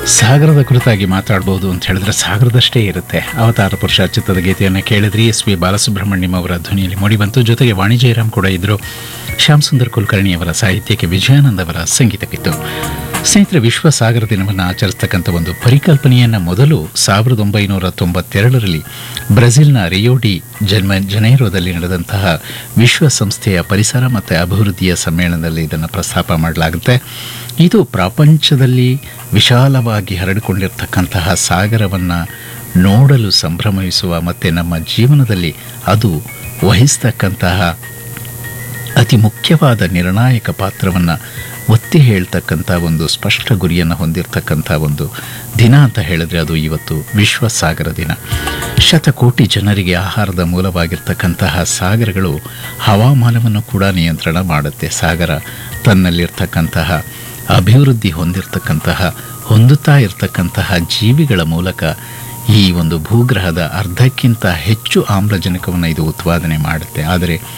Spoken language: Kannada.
ಸಾಗರದ ಕುರಿತಾಗಿ ಮಾತಾಡ್ಬೋದು ಅಂತ ಹೇಳಿದ್ರೆ ಸಾಗರದಷ್ಟೇ ಇರುತ್ತೆ ಅವತಾರ ಪುರುಷ ಚಿತ್ರದ ಗೀತೆಯನ್ನು ಕೇಳಿದ್ರಿ ಎಸ್ ವಿ ಬಾಲಸುಬ್ರಹ್ಮಣ್ಯಂ ಅವರ ಧ್ವನಿಯಲ್ಲಿ ಮೂಡಿಬಂತು ಜೊತೆಗೆ ವಾಣಿ ಜಯರಾಮ್ ಕೂಡ ಇದ್ದರು ಶ್ಯಾಮ್ ಸುಂದರ್ ಕುಲಕರ್ಣಿ ಅವರ ಸಾಹಿತ್ಯಕ್ಕೆ ವಿಜಯಾನಂದ್ ಅವರ ಸಂಗೀತವಿತ್ತು ಸ್ನೇಹಿತರೆ ವಿಶ್ವ ಸಾಗರ ದಿನವನ್ನು ಆಚರಿಸ್ತಕ್ಕಂಥ ಒಂದು ಪರಿಕಲ್ಪನೆಯನ್ನು ಮೊದಲು ಸಾವಿರದ ಒಂಬೈನೂರ ತೊಂಬತ್ತೆರಡರಲ್ಲಿ ಬ್ರೆಜಿಲ್ನ ರಿಯೋಡಿ ಜನ್ಮ ಜನೇರೋದಲ್ಲಿ ನಡೆದಂತಹ ವಿಶ್ವಸಂಸ್ಥೆಯ ಪರಿಸರ ಮತ್ತು ಅಭಿವೃದ್ಧಿಯ ಸಮ್ಮೇಳನದಲ್ಲಿ ಇದನ್ನು ಪ್ರಸ್ತಾಪ ಮಾಡಲಾಗುತ್ತೆ ಇದು ಪ್ರಪಂಚದಲ್ಲಿ ವಿಶಾಲವಾಗಿ ಹರಡಿಕೊಂಡಿರ್ತಕ್ಕಂತಹ ಸಾಗರವನ್ನು ನೋಡಲು ಸಂಭ್ರಮಿಸುವ ಮತ್ತು ನಮ್ಮ ಜೀವನದಲ್ಲಿ ಅದು ವಹಿಸ್ತಕ್ಕಂತಹ ಅತಿ ಮುಖ್ಯವಾದ ನಿರ್ಣಾಯಕ ಪಾತ್ರವನ್ನು ಒತ್ತಿ ಹೇಳ್ತಕ್ಕಂಥ ಒಂದು ಸ್ಪಷ್ಟ ಗುರಿಯನ್ನು ಹೊಂದಿರತಕ್ಕಂಥ ಒಂದು ದಿನ ಅಂತ ಹೇಳಿದ್ರೆ ಅದು ಇವತ್ತು ವಿಶ್ವ ಸಾಗರ ದಿನ ಶತಕೋಟಿ ಜನರಿಗೆ ಆಹಾರದ ಮೂಲವಾಗಿರ್ತಕ್ಕಂತಹ ಸಾಗರಗಳು ಹವಾಮಾನವನ್ನು ಕೂಡ ನಿಯಂತ್ರಣ ಮಾಡುತ್ತೆ ಸಾಗರ ತನ್ನಲ್ಲಿರ್ತಕ್ಕಂತಹ ಅಭಿವೃದ್ಧಿ ಹೊಂದಿರತಕ್ಕಂತಹ ಹೊಂದುತ್ತಾ ಇರತಕ್ಕಂತಹ ಜೀವಿಗಳ ಮೂಲಕ ಈ ಒಂದು ಭೂಗ್ರಹದ ಅರ್ಧಕ್ಕಿಂತ ಹೆಚ್ಚು ಆಮ್ಲಜನಕವನ್ನು ಇದು ಉತ್ಪಾದನೆ ಮಾಡುತ್ತೆ ಆದರೆ